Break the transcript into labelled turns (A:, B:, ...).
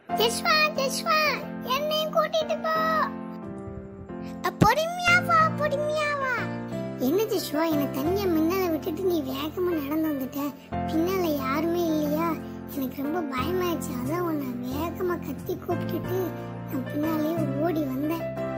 A: ஜெஸ்வா ஜெஸ்வா என்னையும் கூட்டிட்டு போ அ, பொறுமையா வா பொறுமையா வா என்ன ஜெஸ்வா என்னை தனியா முன்னால விட்டுட்டு நீ வேகமா நடந்து வந்துட்ட பின்னால யாருமே இல்லையா எனக்கு ரொம்ப பயமாயிடுச்சு அதான் உன்னை வேகமா கத்தி கூப்பிட்டுட்டு நான் பின்னாலே ஓடி வந்தேன்